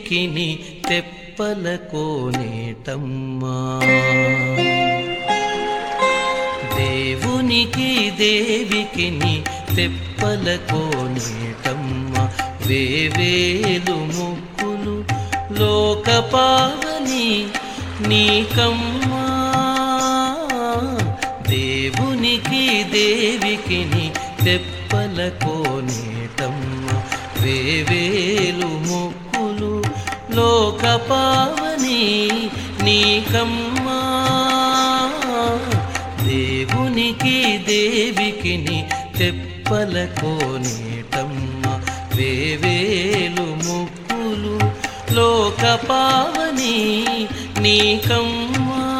దేవికిని తెప్పల కోనేటమ్మా దేవునికి దేవికిని తెప్పల కోనేటమ్మ వేవేలు ముక్కులు లోకపావని నీకమ్మా దేవునికి దేవికిని తెప్పల కోనేటమ్మ వేవేలు ముక్కులు లోకపావని నీకమ్మా దేవునికి దేవికిని తెప్పల కోనేటమ్మ వేవేలు ముక్కులు లోకపావని నీకమ్మా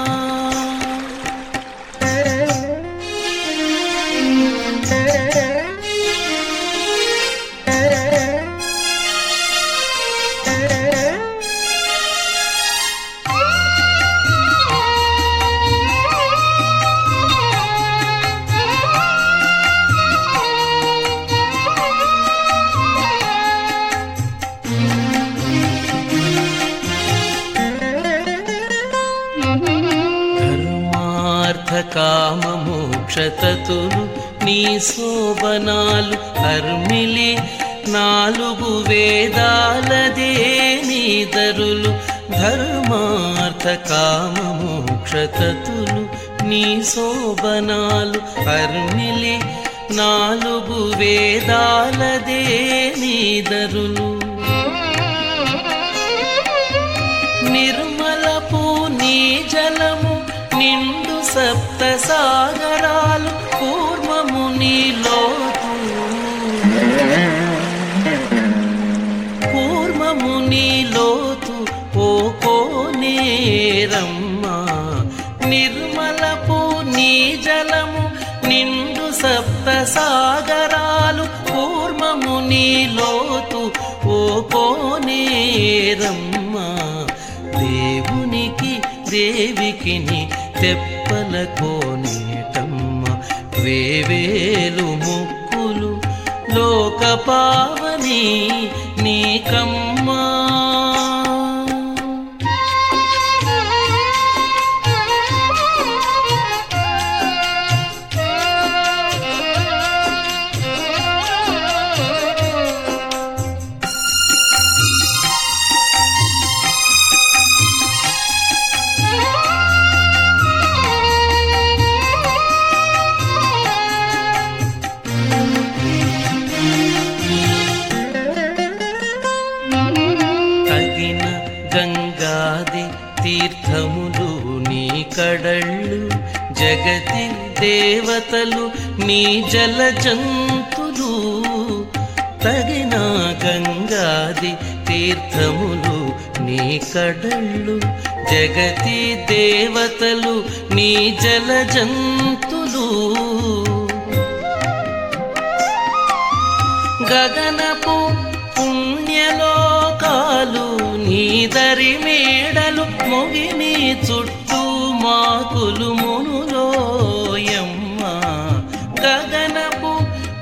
ధర్మార్థ కామ మోక్షతతులు నీ శోభనాలు అర్మిలి నాలుగు వేదాలదే నీ దరులు ధర్మార్థ కామ మోక్షతతులు నీ శోభనాలు అర్మిలి నాలుగు వేదాలదే నీ దరులు నిర్మలపు నీ జలము నిండు సప్త సాగరాలు కూర్మము నీలోతు కూర్మము నీలోతు ఓ కోనేరమ్మ నిర్మలపు నీ జలము నిండు సప్త సాగరాలు కూర్మము నీలోతు ఓ కోనేరమ్మ దేవునికి దేవికిని తెప్పల కోనేటమ్మ వేవేలు ముక్కులు లోకపావని నీకమ్మా తగిన గంగాది తీర్థములు నీ కడళ్ళు జగతి దేవతలు నీ జల జంతులు తగిన గంగాది తీర్థములు నీ కడళ్ళు జగతి దేవతలు నీ జల జంతులు గగనపు పుణ్యలోకాలు నీదరి మేడలు మొగిని చుట్టూ మాకులు మునులోయమ్మ గగనపు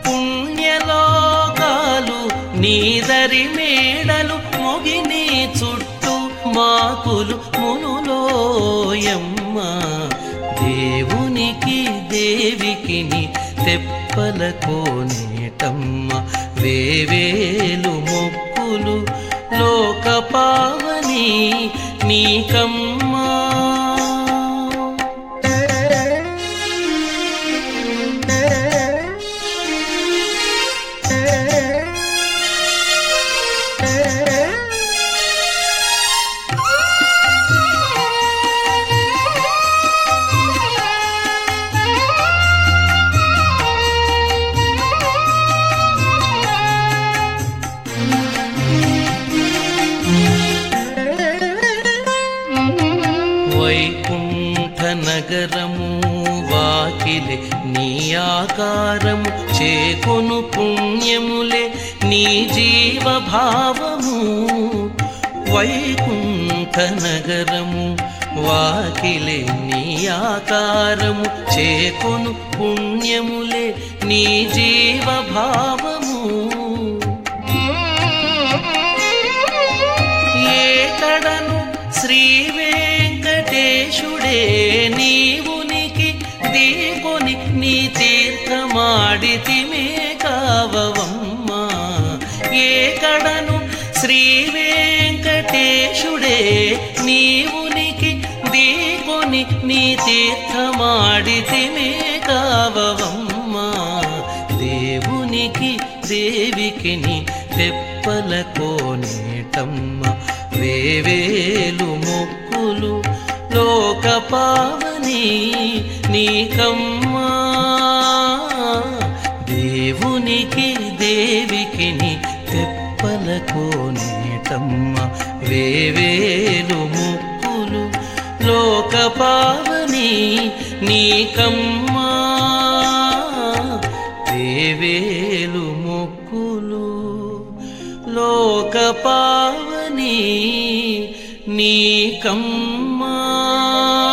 పుణ్యలోకాలు నీదరి మేడలు మొగిని చుట్టూ మాకులు మునులోయమ్మ దేవునికి దేవికిని తెప్పల కోనేటమ్మ వేవేలు మొక్కులు లోకపావని నీకమ్మా వైకుంఠ నగరము వాకిలే నీ ఆకారము చేకొను పుణ్యములే నీ జీవభావము వైకుంఠ నగరము వాకిలే నీ ఆకారము చేకొను పుణ్యములే నీ జీవభావము ఏ మాడితిమే కావవమ్మా ఏ కడను శ్రీ వెంకటేశుడే నీవునికి దీకొని నీ తీర్థమాడితిమే కావవమ్మా దేవునికి దేవికి నీ తెప్పల కోనేటమ్మ వేవేలు మొక్కులు లోక పావని నీకమ్మా దేవునికి దేవికి నీ తెప్పల కోనేటమ్మ వేవేలు ముక్కులు లోక పావని నీకమ్మా వేవేలు మొక్కులు లోక పావని నీకమ్మా